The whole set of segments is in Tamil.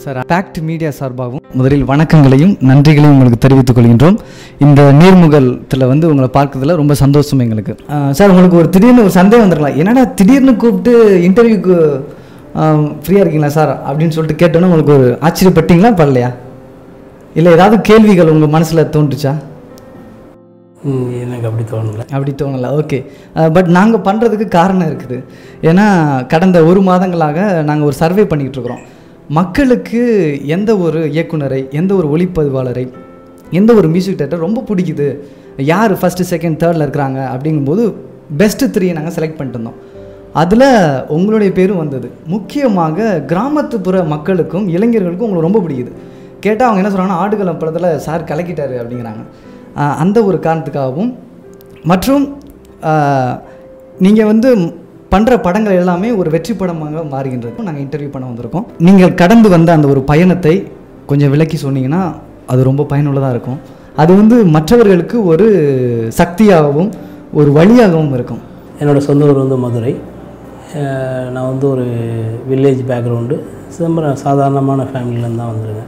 சார் பேக்ட் மீடியா சார்பாகவும் முதலில் வணக்கங்களையும் நன்றிகளையும் உங்களுக்கு தெரிவித்துக் கொள்கின்றோம் இந்த நேர்முகத்தில் வந்து உங்களை பார்க்கறதுல ரொம்ப சந்தோஷம் எங்களுக்கு ஆஹ் சார் உங்களுக்கு ஒரு திடீர்னு ஒரு சந்தேகம் வந்துருக்கலாம் என்னடா திடீர்னு கூப்பிட்டு இன்டர்வியூக்கு ஃப்ரீயாக இருக்கீங்களா சார் அப்படின்னு சொல்லிட்டு கேட்டோன்னே உங்களுக்கு ஒரு ஆச்சரியப்பட்டீங்களா பரலையா இல்லை ஏதாவது கேள்விகள் உங்கள் மனசில் தோன்றுச்சா ம், எனக்கு அப்படி தோணலை அப்படி தோணலை ஓகே பட் நாங்கள் பண்ணுறதுக்கு காரணம் இருக்குது ஏன்னா கடந்த ஒரு மாதங்களாக நாங்கள் ஒரு சர்வே பண்ணிக்கிட்டு இருக்கிறோம் மக்களுக்கு எந்த ஒரு இயக்குனரை எந்த ஒரு ஒளிப்பதிவாளரை எந்த ஒரு மியூசிக் டேரக்டர் ரொம்ப பிடிக்குது யார் ஃபஸ்ட்டு செகண்ட் தேர்டில் இருக்கிறாங்க அப்படிங்கும்போது பெஸ்ட்டு த்ரீ நாங்கள் செலக்ட் பண்ணிட்டு இருந்தோம் அதில் உங்களுடைய பேரும் வந்தது முக்கியமாக கிராமத்துப்புற மக்களுக்கும் இளைஞர்களுக்கும் உங்களுக்கு ரொம்ப பிடிக்குது கேட்டால் அவங்க என்ன சொல்கிறாங்கன்னா ஆடுகளம் படத்தில் சார் கலக்கிட்டாரு அப்படிங்கிறாங்க ஆஹ் அந்த ஒரு காரணத்துக்காகவும் மற்றும் நீங்கள் வந்து பண்ணுற படங்கள் எல்லாமே ஒரு வெற்றி படமாக மாறுகின்றது நாங்கள் இன்டர்வியூ பண்ண வந்திருக்கோம் நீங்கள் கடந்து வந்த அந்த ஒரு பயணத்தை கொஞ்சம் விளக்கி சொன்னீங்கன்னா அது ரொம்ப பயனுள்ளதாக இருக்கும் அது வந்து மற்றவர்களுக்கு ஒரு சக்தியாகவும் ஒரு வழியாகவும் இருக்கும் என்னோடய சொந்த ஊர் வந்து மதுரை அஹ், நான் வந்து ஒரு வில்லேஜ் பேக்ரவுண்டு சிதம்பரம் சாதாரணமான ஃபேமிலியிலேருந்து தான் வந்திருக்கேன்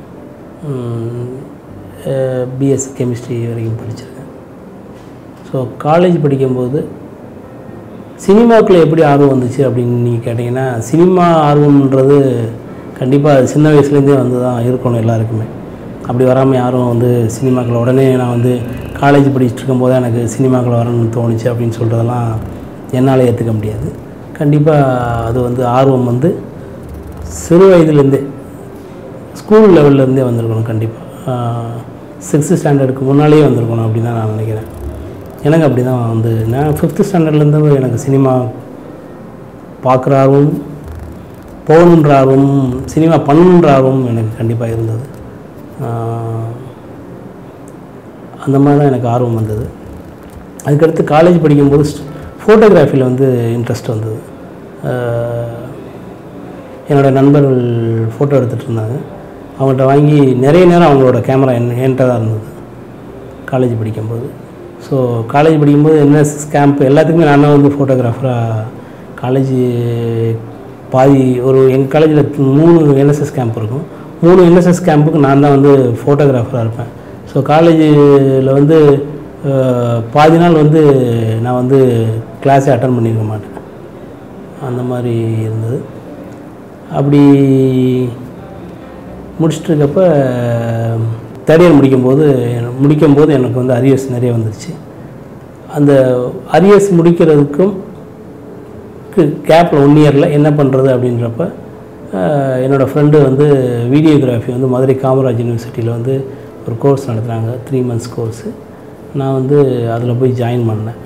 பிஎஸ்சி கெமிஸ்ட்ரி வரைக்கும் படிச்சிருக்கேன் ஸோ காலேஜ் படிக்கும்போது சினிமாவுக்குள்ள எப்படி ஆர்வம் வந்துச்சு அப்படின்னு நீங்கள் கேட்டிங்கன்னா சினிமா ஆர்வம்ன்றது கண்டிப்பாக சின்ன வயசுலேருந்தே வந்து தான் இருக்கணும் எல்லாருக்குமே அப்படி வராமல் யாரும் வந்து சினிமாக்கள் உடனே நான் வந்து காலேஜ் படிச்சுட்டு இருக்கும்போது எனக்கு சினிமாக்கள் வரணும்னு தோணுச்சு அப்படின்னு சொல்கிறதெல்லாம் என்னால் ஏற்றுக்க முடியாது கண்டிப்பாக அது வந்து ஆர்வம் வந்து சிறு வயதுலேருந்தே ஸ்கூல் லெவல்லேருந்தே வந்திருக்கணும் கண்டிப்பாக சிக்ஸ்த்து ஸ்டாண்டர்டுக்கு முன்னாலேயே வந்திருக்கணும் அப்படின்னு தான் நான் நினைக்கிறேன் எனக்கு அப்படி தான் வந்து நான் ஃபிஃப்த்து ஸ்டாண்டர்ட்லேருந்து எனக்கு சினிமா பார்க்குற ஆர்வம் போகணுன்ற ஆர்வம் சினிமா பண்ணணுன்ற ஆர்வம் எனக்கு கண்டிப்பாக இருந்தது ஆஹ் அந்த மாதிரி தான் எனக்கு ஆர்வம் வந்தது அதுக்கடுத்து காலேஜ் படிக்கும்போது ஃபோட்டோகிராஃபியில் வந்து இன்ட்ரெஸ்ட் வந்தது ஆஹ் என்னோட நண்பர்கள் ஃபோட்டோ எடுத்துகிட்டு இருந்தாங்க அவங்கள்ட்ட வாங்கி நிறைய நேரம் அவங்களோட கேமரா என் என்கிட்ட தான் இருந்தது காலேஜ் படிக்கும்போது ஸோ காலேஜ் படிக்கும்போது என்எஸ்எஸ் கேம்ப் எல்லாத்துக்குமே நான் தான் வந்து ஃபோட்டோகிராஃபராக காலேஜ் பாதி ஒரு எங்கள் காலேஜில் மூணு என்எஸ்எஸ் கேம்ப் இருக்கும் மூணு என்எஸ்எஸ் கேம்புக்கு நான் தான் வந்து ஃபோட்டோகிராஃபராக இருப்பேன் ஸோ காலேஜில் வந்து அஹ், பாதி நாள் வந்து நான் வந்து கிளாஸே அட்டன் பண்ணியிருக்க மாட்டேன் அந்த மாதிரி இருந்தது அப்படி முடிச்சிட்டு இருக்கப்ப தேர்ட் இயர் முடிக்கும்போது முடிக்கும்போது எனக்கு வந்து அரியர்ஸ் நிறைய வந்துருச்சு அந்த அரியர்ஸ் முடிக்கிறதுக்கும் கேப்பில் ஒன் இயரில் என்ன பண்ணுறது அப்படின்றப்ப அஹ், என்னோடய ஃப்ரெண்டு வந்து வீடியோகிராஃபி வந்து மதுரை காமராஜ் யூனிவர்சிட்டியில் வந்து ஒரு கோர்ஸ் நடத்துகிறாங்க த்ரீ மந்த்ஸ் கோர்ஸு நான் வந்து அதில் போய் ஜாயின் பண்ணேன்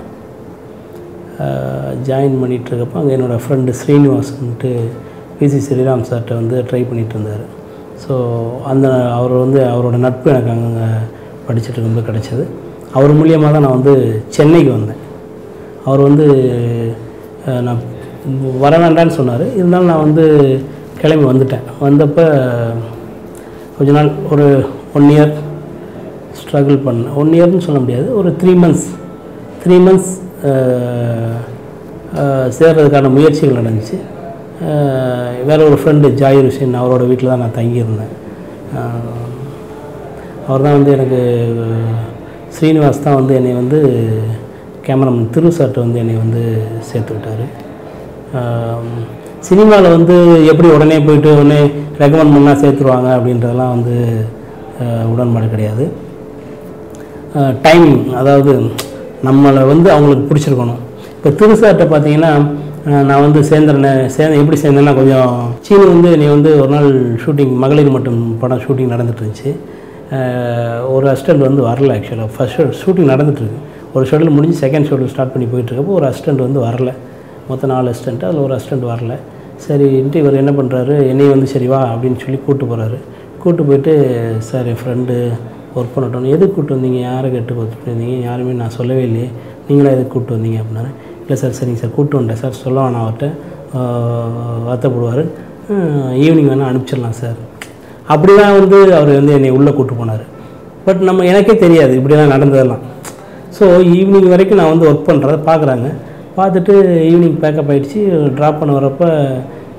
ஜாயின் பண்ணிகிட்டு இருக்கப்போ அங்கே என்னோடய ஃப்ரெண்டு ஸ்ரீனிவாசன்ட்டு பிசி ஸ்ரீராம் சார்கிட்ட வந்து ட்ரை பண்ணிகிட்டு இருந்தார் ஸோ அந்த அவர் வந்து அவரோட நட்பு எனக்கு அங்கே படிச்சுட்டு இருக்கும்போது கிடச்சிது அவர் மூலியமாக தான் நான் வந்து சென்னைக்கு வந்தேன் அவர் வந்து அஹ், நான் வர வேண்டான்னு சொன்னார் இருந்தாலும் நான் வந்து கிளம்பி வந்துட்டேன் வந்தப்போ கொஞ்ச நாள் ஒரு ஒன் இயர் ஸ்ட்ரகிள் பண்ணேன் ஒன் இயர்னு சொல்ல முடியாது ஒரு த்ரீ மந்த்ஸ் த்ரீ மந்த்ஸ் சேர்றதுக்கான முயற்சிகள் நடந்துச்சு அஹ், வேற ஒரு ஃப்ரெண்டு ஜாயிர் ஹுசேன் அவரோட வீட்டில் தான் நான் தங்கியிருந்தேன் அவர் தான் வந்து எனக்கு ஸ்ரீனிவாஸ் தான் வந்து என்னை வந்து கேமராமேன் திரு சார்ட்ட வந்து என்னை வந்து சேர்த்து விட்டார் சினிமாவில் வந்து எப்படி உடனே போயிட்டு உடனே ரெக்கமெண்ட் பண்ணால் சேர்த்துருவாங்க அப்படின்றதெல்லாம் வந்து அஹ், உடன்பாடு கிடையாது டைமிங் அதாவது நம்மளை வந்து அவங்களுக்கு பிடிச்சிருக்கணும் இப்போ திருசார்ட்ட பார்த்தீங்கன்னா அஹ், நான் வந்து சேர்ந்துறேன் சேர்ந்து எப்படி சேர்ந்தேன்னா கொஞ்சம் சீனு வந்து நீ வந்து ஒரு நாள் ஷூட்டிங் மகளிர் மட்டும் படம் ஷூட்டிங் நடந்துட்டு இருந்துச்சு அஹ், ஒரு அசிஸ்டண்ட் வந்து வரல ஆக்சுவலாக ஃபஸ்ட் ஷூட்டிங் நடந்துட்டுருக்கு ஒரு ஷெடியூல் முடிஞ்சு செகண்ட் ஷெடியூல் ஸ்டார்ட் பண்ணி போயிட்டுருக்கப்போ ஒரு அசிஸ்டண்ட் வந்து வரல மொத்தம் நாலு அசிஸ்டண்ட் அதில் ஒரு அசிஸ்டண்ட் வரல சரின்ட்டு இவர் என்ன பண்ணுறாரு என்னையும் வந்து சரி வா அப்படின்னு சொல்லி கூப்பிட்டு போகிறாரு கூப்பிட்டு போயிட்டு சார் என் ஃப்ரெண்டு ஒர்க் பண்ணட்டும் எதுக்கு கூப்பிட்டு வந்தீங்க யாரை கேட்டு கூப்பிட்டு வந்தீங்க யாருமே நான் சொல்லவே இல்லையே நீங்களா எதுக்கு கூப்பிட்டு வந்தீங்க அப்படின்னாரு இல்லை சார் சரிங்க சார் கூப்பிட்டு வந்துட்டேன் சார் சொல்ல வேணாம் அவர்கிட்ட ஆஹ் வருத்தப்படுவார் ஈவினிங் வேணால் அனுப்பிச்சிடலாம் சார் அப்படி தான் வந்து அவர் வந்து என்னை உள்ளே கூப்பிட்டு போனார் பட் நம்ம எனக்கே தெரியாது இப்படிலாம் நடந்ததெல்லாம் ஸோ ஈவினிங் வரைக்கும் நான் வந்து ஒர்க் பண்ணுறத பார்க்குறாங்க பார்த்துட்டு ஈவினிங் பேக்கப் ஆகிடுச்சு ட்ராப் பண்ண வரப்போ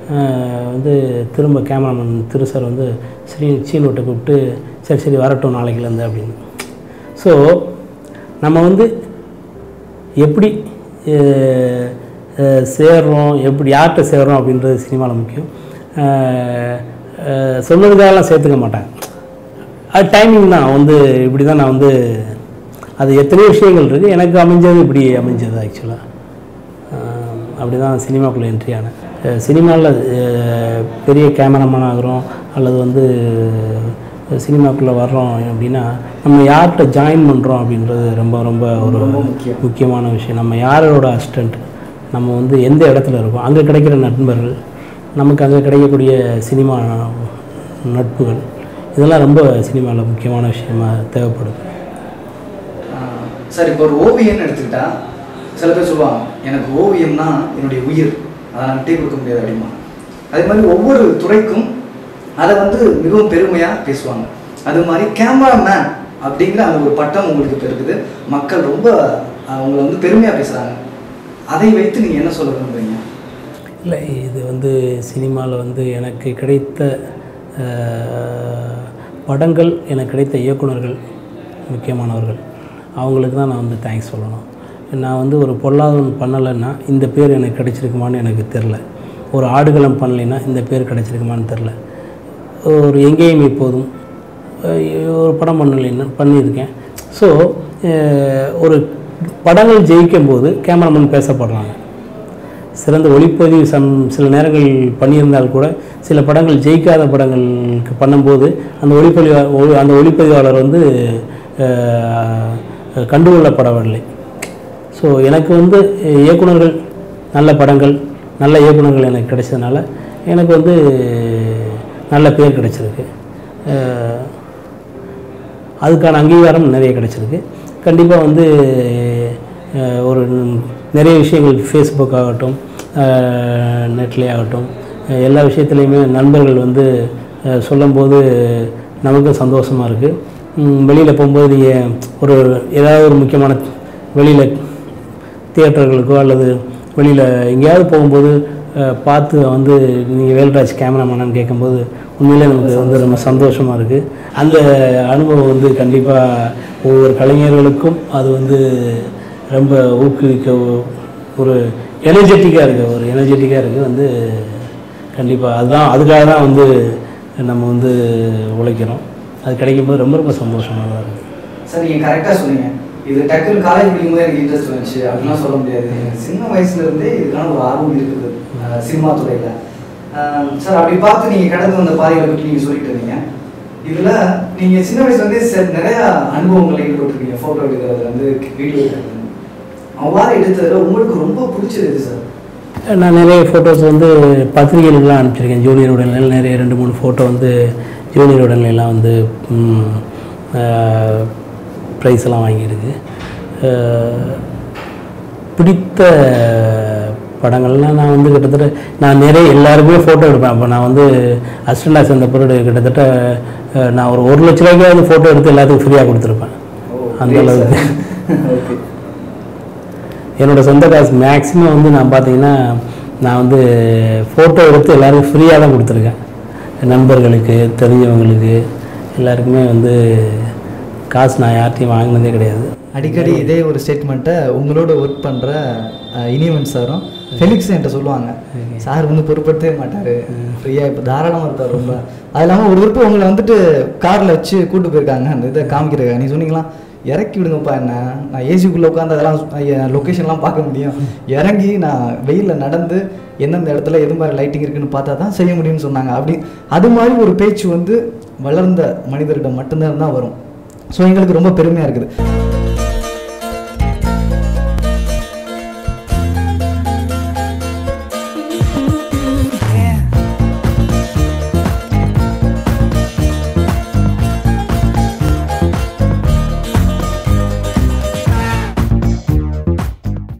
அஹ், வந்து திரும்ப கேமராமேன் திரு சார் வந்து ஸ்ரீ சீனோட்டை கூப்பிட்டு சரி சரி வரட்டும் நாளைக்குலேருந்து அப்படின்னு ஸோ நம்ம வந்து எப்படி அஹ், அஹ், சேர்றோம் எப்படி யார்கிட்ட சேர்றோம் அப்படின்றது சினிமாவில் முக்கியம் அஹ், அஹ், சொன்னதுக்காகலாம் சேர்த்துக்க மாட்டாங்க அது டைமிங் தான் வந்து இப்படி தான் நான் வந்து அது எத்தனையோ விஷயங்கள் இருக்குது எனக்கு அமைஞ்சது இப்படி அமைஞ்சது ஆக்சுவலாக அப்படி தான் சினிமாக்குள்ளே என்ட்ரி ஆனேன் சினிமாவில் பெரிய கேமராமேன் ஆகிறோம் அல்லது வந்து சினிமாக்குள்ளே வர்றோம் அப்படின்னா நம்ம யார்கிட்ட ஜாயின் பண்ணுறோம் அப்படின்றது ரொம்ப ரொம்ப ஒரு ரொம்ப முக்கியம். முக்கியமான விஷயம் நம்ம யாரோட அசிஸ்டண்ட் நம்ம வந்து எந்த இடத்துல இருக்கோம் அங்கே கிடைக்கிற நண்பர்கள் நமக்கு அங்கே கிடைக்கக்கூடிய சினிமா நட்புகள் இதெல்லாம் ரொம்ப சினிமாவில் முக்கியமான விஷயமா தேவைப்படுது ஆஹ் சார் இப்போ ஒரு ஓவியம்னு எடுத்துக்கிட்டா சில பேர் சொல்லுவாங்க எனக்கு ஓவியம்னா என்னுடைய உயிர் அதை நான் விட்டே கொடுக்க முடியாது அப்படிமா அதே மாதிரி ஒவ்வொரு துறைக்கும் அதை வந்து மிகவும் பெருமையாக பேசுவாங்க அது மாதிரி கேமராமேன் அப்படிங்கிற அந்த ஒரு பட்டம் உங்களுக்கு இப்போ இருக்குது மக்கள் ரொம்ப ஆஹ் உங்களை வந்து பெருமையாக பேசுகிறாங்க அதை வைத்து நீங்கள் என்ன சொல்ல விரும்புறீங்க இல்லை இது வந்து சினிமாவில் வந்து எனக்கு கிடைத்த அஹ், படங்கள் எனக்கு கிடைத்த இயக்குனர்கள் முக்கியமானவர்கள் அவங்களுக்கு தான் நான் வந்து தேங்க்ஸ் சொல்லணும் நான் வந்து ஒரு பொல்லாதவன் பண்ணலைன்னா இந்த பேர் எனக்கு கிடைச்சிருக்குமான்னு எனக்கு தெரில ஒரு ஆடுகளம் பண்ணலைன்னா இந்த பேர் கிடைச்சிருக்குமான்னு தெரில ஒரு எங்கேயும் இப்போதும் அஹ், ஒரு படம் பண்ணலைன்னா பண்ணியிருக்கேன் ஸோ ஒரு படங்கள் ஜெயிக்கும் போது கேமராமேன் பேசப்படுறாங்க சிறந்த ஒளிப்பதிவு சம் சில நேரங்கள் பண்ணியிருந்தால் கூட சில படங்கள் ஜெயிக்காத படங்களுக்கு பண்ணும்போது அந்த ஒளிப்பதிவா ஒளி அந்த ஒளிப்பதிவாளர் வந்து அஹ், கண்டுகொள்ளப்படவில்லை ஸோ எனக்கு வந்து இயக்குனர்கள் நல்ல படங்கள் நல்ல இயக்குனர்கள் எனக்கு கிடைச்சதுனால எனக்கு வந்து நல்ல பேர் கிடைச்சிருக்கு அஹ், அதுக்கான அங்கீகாரம் நிறைய கிடைச்சிருக்கு கண்டிப்பாக வந்து அஹ், ஒரு நிறைய விஷயங்கள் ஃபேஸ்புக் ஆகட்டும் நெட்லேயே ஆகட்டும் அஹ், எல்லா விஷயத்துலையுமே நண்பர்கள் வந்து அஹ், சொல்லும்போது நமக்கும் சந்தோஷமாக இருக்குது வெளியில் போகும்போது நீங்கள் ஒரு ஏதாவது ஒரு முக்கியமான வெளியில் தியேட்டர்களுக்கோ அல்லது வெளியில் எங்கேயாவது போகும்போது அஹ், பார்த்து வந்து நீங்கள் வேல்ராஜ் கேமராமேனான்னு கேட்கும்போது உண்மையிலே நமக்கு வந்து ரொம்ப சந்தோஷமாக இருக்குது அந்த அனுபவம் வந்து கண்டிப்பாக ஒவ்வொரு கலைஞர்களுக்கும் அது வந்து ரொம்ப ஊக்குவிக்க ஒ- ஒரு எனர்ஜெட்டிக்காக இருக்குது ஒரு எனர்ஜெட்டிக்காக இருக்குது வந்து கண்டிப்பாக அதுதான் அதுக்காக தான் வந்து நம்ம வந்து உழைக்கிறோம் அது கிடைக்கும்போது ரொம்ப ரொம்ப சந்தோஷமாக தான் இருக்குது சார் நீங்கள் கரெக்டாக சொன்னீங்க இது டக்குன்னு காலேஜ் படிக்கும்போது எனக்கு இன்ட்ரெஸ்ட் வந்துச்சு அப்படிலாம் சொல்ல முடியாது எனக்கு சின்ன வயசுல இருந்தே இதுக்கான ஒரு ஆர்வம் இருக்குது அஹ் சினிமா துறையில் சார் அப்படி பார்த்து நீங்கள் கடந்து வந்த பாதைகளை பற்றி நீங்கள் சொல்லிட்டு இருந்தீங்க இதில் நீங்கள் சின்ன வயசுல இருந்தே சார் நிறையா அனுபவங்களை ஈடுபட்டிருக்கீங்க ஃபோட்டோ எடுக்கிறது வந்து வீடியோ எடுக்கிறது அவ்வாறு எடுத்ததில் உங்களுக்கு ரொம்ப பிடிச்சது எது சார் நான் நிறைய ஃபோட்டோஸ் வந்து பத்திரிகைகளுக்கெலாம் அனுப்பிச்சிருக்கேன் ஜூனியர் உடல்நிலையில் நிறைய ரெண்டு மூணு ஃபோட்டோ வந்து ஜூனியர் உடல்நிலையெல்லாம் வந்து ப்ரைஸ் எல்லாம் வாங்கியிருக்கு அஹ், பிடித்த படங்கள்லாம் நான் வந்து கிட்டத்தட்ட நான் நிறைய எல்லாருக்குமே ஃபோட்டோ எடுப்பேன் அப்போ நான் வந்து அசிஸ்டண்டாக சேர்ந்த பிறகு கிட்டத்தட்ட அஹ், நான் ஒரு ஒரு லட்ச ரூபாய்க்காவது ஃபோட்டோ எடுத்து எல்லாத்துக்கும் ஃப்ரீயாக கொடுத்துருப்பேன் அந்த அளவுக்கு ஓகே என்னோட சொந்த காசு மேக்ஸிமம் வந்து நான் பார்த்தீங்கன்னா நான் வந்து ஃபோட்டோ எடுத்து எல்லாருக்கும் ஃப்ரீயாக தான் கொடுத்துருக்கேன் நண்பர்களுக்கு தெரிஞ்சவங்களுக்கு எல்லாருக்குமே வந்து காசு நான் யார்ட்டையும் வாங்கினதே கிடையாது அடிக்கடி இதே ஒரு ஸ்டேட்மெண்ட்டை உங்களோட ஒர்க் பண்ணுற இனியவன் சாரும் ஃபெலிக்ஸ் என்கிட்ட சொல்லுவாங்க சார் வந்து பொருட்படுத்தவே மாட்டார் ஃப்ரீயாக இப்போ தாராளமாக இருப்பார் ரொம்ப அது இல்லாமல் ஒரு விருப்பம் உங்களை வந்துட்டு காரில் வச்சு கூட்டு போயிருக்காங்க அந்த இதை காமிக்கிறதுக்காக நீ சொன்னீங்களா இறக்கி விடுங்கப்பா என்ன நான் ஏசிக்குள்ளே உட்காந்து அதெல்லாம் லொக்கேஷன்லாம் பார்க்க முடியும் இறங்கி நான் வெயிலில் நடந்து எந்தெந்த இடத்துல எது மாதிரி லைட்டிங் இருக்குன்னு பார்த்தா தான் செய்ய முடியும்னு சொன்னாங்க அப்படி அது மாதிரி ஒரு பேச்சு வந்து வளர்ந்த மனிதரிடம் மட்டும்தான் தான் வரும் ஸோ எங்களுக்கு ரொம்ப பெருமையாக இருக்குது